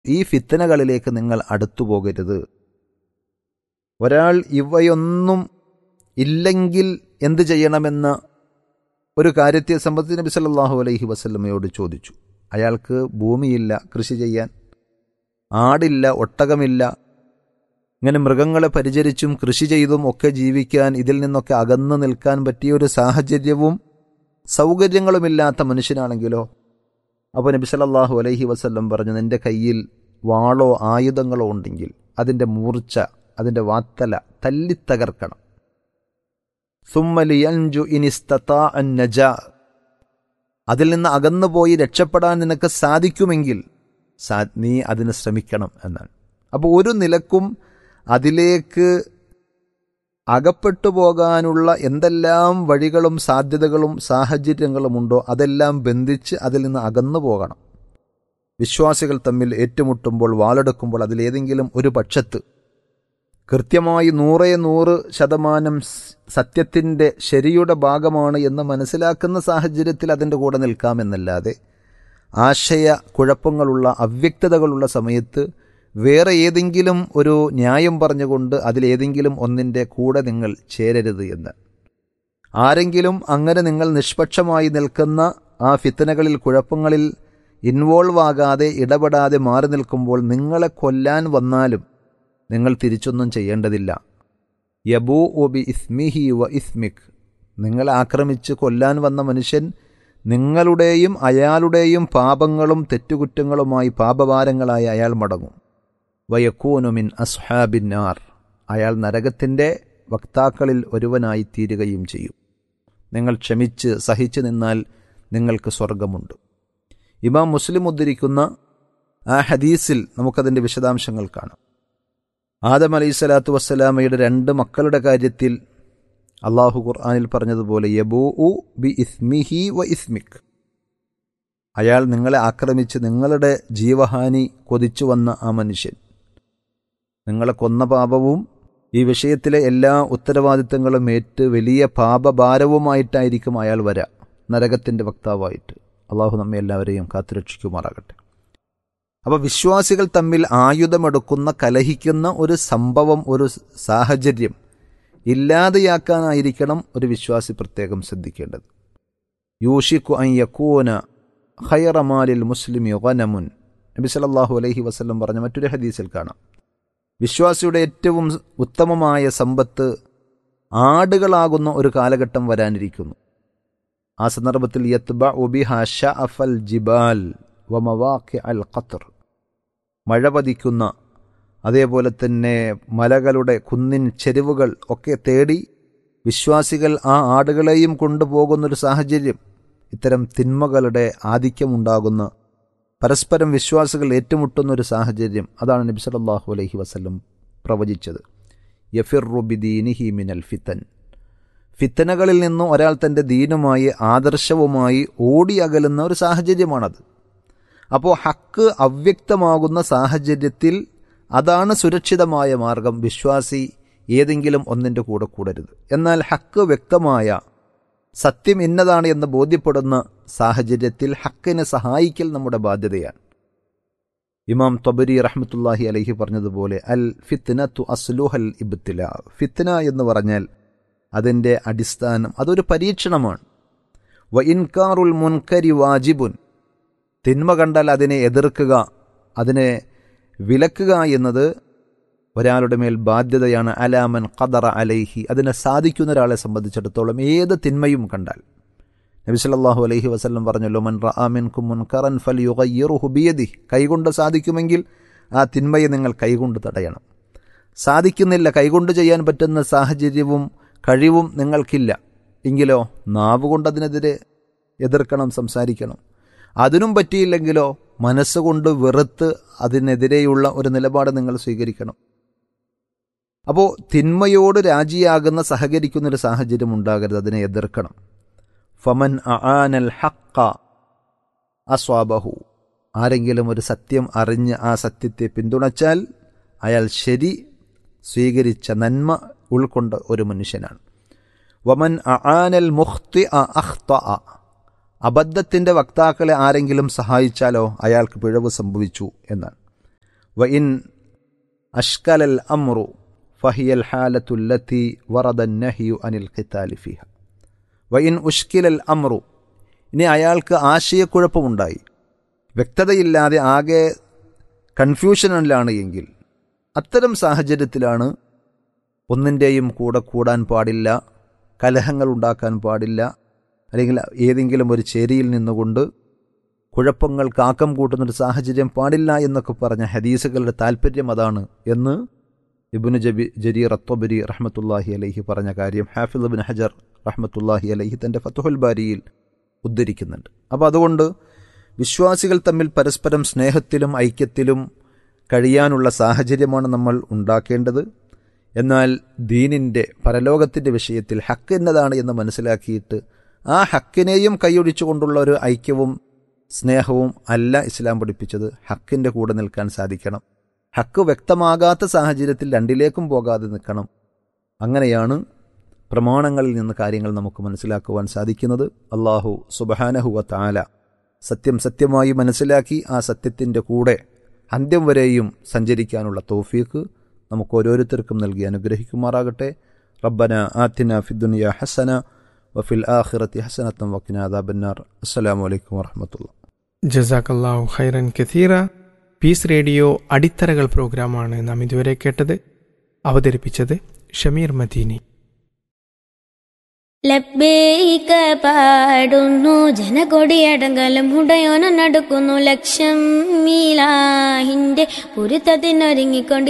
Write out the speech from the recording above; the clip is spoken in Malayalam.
ഈ ഫിത്തനകളിലേക്ക് നിങ്ങൾ അടുത്തു പോകരുത് ഒരാൾ ഇവയൊന്നും ഇല്ലെങ്കിൽ എന്ത് ചെയ്യണമെന്ന ഒരു കാര്യത്തെ സംബന്ധിച്ച് നബി സല്ലല്ലാഹു അലൈഹി വസല്ലമയോട് ചോദിച്ചു അയാൾക്ക് ഭൂമിയില്ല കൃഷി ചെയ്യാൻ ആടില്ല ഒട്ടകമില്ല ഇങ്ങനെ മൃഗങ്ങളെ പരിചരിച്ചും കൃഷി ചെയ്തും ഒക്കെ ജീവിക്കാൻ ഇതിൽ നിന്നൊക്കെ അകന്നു നിൽക്കാൻ പറ്റിയ ഒരു സാഹചര്യവും സൗകര്യങ്ങളുമില്ലാത്ത മനുഷ്യനാണെങ്കിലോ അപ്പോൾ നബി സല്ലല്ലാഹു അലൈഹി വസല്ലം പറഞ്ഞു നിന്റെ കയ്യിൽ വാളോ ആയുധങ്ങളോ ഉണ്ടെങ്കിൽ അതിൻ്റെ മൂർച്ച അതിൻ്റെ വാത്തല തല്ലിത്തകർക്കണം സുമ്മലിയഞ്ചു ഇനിസ്തതാ അൻ നജാ അതിൽ നിന്ന് അകന്നുപോയി രക്ഷപ്പെടാൻ നിനക്ക് സാധിക്കുമെങ്കിൽ സാ- നീ അതിന് ശ്രമിക്കണം എന്നാണ് അപ്പോൾ ഒരു നിലക്കും അതിലേക്ക് അകപ്പെട്ടു പോകാനുള്ള എന്തെല്ലാം വഴികളും സാധ്യതകളും സാഹചര്യങ്ങളുമുണ്ടോ അതെല്ലാം ബന്ധിച്ച് അതിൽ നിന്ന് അകന്നു പോകണം വിശ്വാസികൾ തമ്മിൽ ഏറ്റുമുട്ടുമ്പോൾ വാളെടുക്കുമ്പോൾ അതിലേതെങ്കിലും ഒരു പക്ഷത്ത് കൃത്യമായി നൂറേ നൂറ് ശതമാനം സ് സത്യത്തിൻ്റെ ശരിയുടെ ഭാഗമാണ് എന്ന് മനസ്സിലാക്കുന്ന സാഹചര്യത്തിൽ അതിൻ്റെ കൂടെ നിൽക്കാമെന്നല്ലാതെ ആശയ കുഴപ്പങ്ങളുള്ള അവ്യക്തതകളുള്ള സമയത്ത് വേറെ ഏതെങ്കിലും ഒരു ന്യായം പറഞ്ഞുകൊണ്ട് അതിലേതെങ്കിലും ഒന്നിൻ്റെ കൂടെ നിങ്ങൾ ചേരരുത് എന്ന് ആരെങ്കിലും അങ്ങനെ നിങ്ങൾ നിഷ്പക്ഷമായി നിൽക്കുന്ന ആ ഫിത്തനകളിൽ കുഴപ്പങ്ങളിൽ ഇൻവോൾവ് ആകാതെ ഇടപെടാതെ മാറി നിൽക്കുമ്പോൾ നിങ്ങളെ കൊല്ലാൻ വന്നാലും നിങ്ങൾ തിരിച്ചൊന്നും ചെയ്യേണ്ടതില്ല യബൂ ഒബി ഇസ്മിഹി വ ഇസ്മിക് നിങ്ങളെ ആക്രമിച്ച് കൊല്ലാൻ വന്ന മനുഷ്യൻ നിങ്ങളുടെയും അയാളുടെയും പാപങ്ങളും തെറ്റുകുറ്റങ്ങളുമായി പാപഭാരങ്ങളായി അയാൾ മടങ്ങും വയക്കൂനുമിൻ അസ്ഹാബിന്നാർ അയാൾ നരകത്തിൻ്റെ വക്താക്കളിൽ ഒരുവനായി തീരുകയും ചെയ്യും നിങ്ങൾ ക്ഷമിച്ച് സഹിച്ചു നിന്നാൽ നിങ്ങൾക്ക് സ്വർഗമുണ്ട് ഇമാം മുസ്ലിം ഉദ്ധരിക്കുന്ന ആ ഹദീസിൽ നമുക്കതിൻ്റെ വിശദാംശങ്ങൾ കാണാം ആദം അലൈഹി സ്വലാത്തു വസ്സലാമയുടെ രണ്ട് മക്കളുടെ കാര്യത്തിൽ അള്ളാഹു ഖുർആാനിൽ പറഞ്ഞതുപോലെ യബൂ ബി ഇസ്മിഹി വ ഇസ്മിക് അയാൾ നിങ്ങളെ ആക്രമിച്ച് നിങ്ങളുടെ ജീവഹാനി കൊതിച്ചു വന്ന ആ മനുഷ്യൻ നിങ്ങളെ കൊന്ന പാപവും ഈ വിഷയത്തിലെ എല്ലാ ഉത്തരവാദിത്തങ്ങളും ഏറ്റ് വലിയ പാപഭാരവുമായിട്ടായിരിക്കും അയാൾ വരാ നരകത്തിൻ്റെ വക്താവായിട്ട് അള്ളാഹു നമ്മെ എല്ലാവരെയും കാത്തുരക്ഷിക്കുമാറാകട്ടെ അപ്പോൾ വിശ്വാസികൾ തമ്മിൽ ആയുധമെടുക്കുന്ന കലഹിക്കുന്ന ഒരു സംഭവം ഒരു സാഹചര്യം ഇല്ലാതെയാക്കാനായിരിക്കണം ഒരു വിശ്വാസി പ്രത്യേകം ശ്രദ്ധിക്കേണ്ടത് യൂഷിക്കു അൻ യക്കൂന ഖൈറമാലിൽ മുസ്ലിം യുഗനമുൻ നബി സല്ലല്ലാഹു അലൈഹി വസല്ലം പറഞ്ഞ മറ്റൊരു ഹദീസിൽ കാണാം വിശ്വാസിയുടെ ഏറ്റവും ഉത്തമമായ സമ്പത്ത് ആടുകളാകുന്ന ഒരു കാലഘട്ടം വരാനിരിക്കുന്നു ആ സന്ദർഭത്തിൽ യത്ബ ഉബിഹ ഷഅഫൽ ജിബാൽ വ മവാഖി അൽ ഖത്തർ മഴ പതിക്കുന്ന അതേപോലെ തന്നെ മലകളുടെ കുന്നിൻ ചെരുവുകൾ ഒക്കെ തേടി വിശ്വാസികൾ ആ ആടുകളെയും കൊണ്ടുപോകുന്നൊരു സാഹചര്യം ഇത്തരം തിന്മകളുടെ ആധിക്യമുണ്ടാകുന്ന പരസ്പരം വിശ്വാസികൾ ഏറ്റുമുട്ടുന്ന ഒരു സാഹചര്യം അതാണ് നബി സല്ലല്ലാഹു അലൈഹി വസല്ലം പ്രവചിച്ചത് യഫിറു ബിദീനിഹി മിനൽ ഫിത്തൻ ഫിത്തനകളിൽ നിന്നും ഒരാൾ തൻ്റെ ദീനുമായി ആദർശവുമായി ഓടി അകലുന്ന ഒരു സാഹചര്യമാണത് അപ്പോൾ ഹക്ക് അവ്യക്തമാകുന്ന സാഹചര്യത്തിൽ അതാണ് സുരക്ഷിതമായ മാർഗം വിശ്വാസി ഏതെങ്കിലും ഒന്നിൻ്റെ കൂടെ കൂടരുത് എന്നാൽ ഹക്ക് വ്യക്തമായ സത്യം ഇന്നതാണ് എന്ന് ബോധ്യപ്പെടുന്ന സാഹചര്യത്തിൽ ഹക്കിനെ സഹായിക്കൽ നമ്മുടെ ബാധ്യതയാണ് ഇമാം തൊബരി റഹ്മത്തുല്ലാഹി അലഹി പറഞ്ഞതുപോലെ അൽ ഫിത്ന തു അസ്ലുഹൽ ഇബ്തില ഫിത്ന എന്ന് പറഞ്ഞാൽ അതിൻ്റെ അടിസ്ഥാനം അതൊരു പരീക്ഷണമാണ് വ ഇൻകാറുൽ മുൻകരി വാജിബുൻ തിന്മ കണ്ടാൽ അതിനെ എതിർക്കുക അതിനെ വിലക്കുക എന്നത് ഒരാളുടെ മേൽ ബാധ്യതയാണ് അലാമൻ ഖദറ അലൈഹി അതിനെ സാധിക്കുന്ന ഒരാളെ സംബന്ധിച്ചിടത്തോളം ഏത് തിന്മയും കണ്ടാൽ നബി സല്ലല്ലാഹു അലൈഹി വസല്ലം പറഞ്ഞല്ലോ മൻ റആമിൻകും മുൻകറൻ ഫൽയുഗയ്യിറുഹു ബിയദി കൈകൊണ്ട് സാധിക്കുമെങ്കിൽ ആ തിന്മയെ നിങ്ങൾ കൈകൊണ്ട് തടയണം സാധിക്കുന്നില്ല കൈകൊണ്ട് ചെയ്യാൻ പറ്റുന്ന സാഹചര്യവും കഴിവും നിങ്ങൾക്കില്ല എങ്കിലോ നാവ് കൊണ്ട് അതിനെതിരെ എതിർക്കണം സംസാരിക്കണം അതിനും പറ്റിയില്ലെങ്കിലോ മനസ്സുകൊണ്ട് വെറുത്ത് അതിനെതിരെയുള്ള ഒരു നിലപാട് നിങ്ങൾ സ്വീകരിക്കണം അപ്പോൾ തിന്മയോട് രാജിയാകുന്ന സഹകരിക്കുന്ന ഒരു സാഹചര്യം ഉണ്ടാകരുത് അതിനെ എതിർക്കണം ഫമൻ ആനൽ ഹക്ക അസ്വാബഹു ആരെങ്കിലും ഒരു സത്യം അറിഞ്ഞ് ആ സത്യത്തെ പിന്തുണച്ചാൽ അയാൾ ശരി സ്വീകരിച്ച നന്മ ഉൾക്കൊണ്ട ഒരു മനുഷ്യനാണ് വമൻ ആനൽ മുഖ്തി അഖ്ത അബദ്ധത്തിൻ്റെ വക്താക്കളെ ആരെങ്കിലും സഹായിച്ചാലോ അയാൾക്ക് പിഴവ് സംഭവിച്ചു എന്നാണ് വഇൻ അഷ്കലൽ അമ്രു ഫഹിയൽ ഹാലത്തുല്ലത്തി വറദൻ നഹിയു അനിൽ ഖിത്താലി ഫിഹ വഇൻ ഉഷ്കിലൽ അമ്രു ഇനി അയാൾക്ക് ആശയക്കുഴപ്പമുണ്ടായി വ്യക്തതയില്ലാതെ ആകെ കൺഫ്യൂഷനിലാണ് എങ്കിൽ അത്തരം സാഹചര്യത്തിലാണ് ഒന്നിൻ്റെയും കൂടെ കൂടാൻ പാടില്ല കലഹങ്ങൾ ഉണ്ടാക്കാൻ പാടില്ല അല്ലെങ്കിൽ ഏതെങ്കിലും ഒരു ചേരിയിൽ നിന്നുകൊണ്ട് കുഴപ്പങ്ങൾ കാക്കം കൂട്ടുന്നൊരു സാഹചര്യം പാടില്ല എന്നൊക്കെ പറഞ്ഞ ഹദീസുകളുടെ താല്പര്യം അതാണ് എന്ന് ഇബുന് ജബി ജരീർ അത്വബരി റഹ്മത്തുല്ലാഹി അലൈഹി പറഞ്ഞ കാര്യം ഹാഫിദ് ബിൻ ഹജർ റഹ്മത്തുല്ലാഹി അലൈഹി തൻ്റെ ഫത്തുഹുൽ ബാരിയിൽ ഉദ്ധരിക്കുന്നുണ്ട് അപ്പോൾ അതുകൊണ്ട് വിശ്വാസികൾ തമ്മിൽ പരസ്പരം സ്നേഹത്തിലും ഐക്യത്തിലും കഴിയാനുള്ള സാഹചര്യമാണ് നമ്മൾ ഉണ്ടാക്കേണ്ടത് എന്നാൽ ദീനിൻ്റെ പരലോകത്തിൻ്റെ വിഷയത്തിൽ ഹക്ക് എന്നതാണ് എന്ന് മനസ്സിലാക്കിയിട്ട് ആ ഹക്കിനെയും കൈയൊഴിച്ചുകൊണ്ടുള്ള ഒരു ഐക്യവും സ്നേഹവും അല്ല ഇസ്ലാം പഠിപ്പിച്ചത് ഹക്കിൻ്റെ കൂടെ നിൽക്കാൻ സാധിക്കണം ഹക്ക് വ്യക്തമാകാത്ത സാഹചര്യത്തിൽ രണ്ടിലേക്കും പോകാതെ നിൽക്കണം അങ്ങനെയാണ് പ്രമാണങ്ങളിൽ നിന്ന് കാര്യങ്ങൾ നമുക്ക് മനസ്സിലാക്കുവാൻ സാധിക്കുന്നത് അള്ളാഹു സുബഹാനഹുവ താല സത്യം സത്യമായി മനസ്സിലാക്കി ആ സത്യത്തിൻ്റെ കൂടെ അന്ത്യം വരെയും സഞ്ചരിക്കാനുള്ള തോഫീക്ക് നമുക്ക് ഓരോരുത്തർക്കും നൽകി അനുഗ്രഹിക്കുമാറാകട്ടെ റബ്ബന ആത്തിന ഫിദ്ദുനിയ ഹസന വഫിൽ ആഖിറത്തി ഹസനത്തം വക്കിന അദാബന്നാർ അസ്സലാമു അലൈക്കും വറഹമത്തുള്ള ജസാക്കല്ലാഹു ഖൈറൻ കഥീറ പീസ് റേഡിയോ അടിത്തറകൾ പ്രോഗ്രാമാണ് നാം ഇതുവരെ കേട്ടത് അവതരിപ്പിച്ചത് ഷമീർ മദീനി ലബ്ബേക പാടുന്നു ജനകൊടിയടങ്കലം ഉടയോന നടക്കുന്നു ലക്ഷം മീലാഹിന്റെ പുരുത്തതിനൊരുങ്ങിക്കൊണ്ട്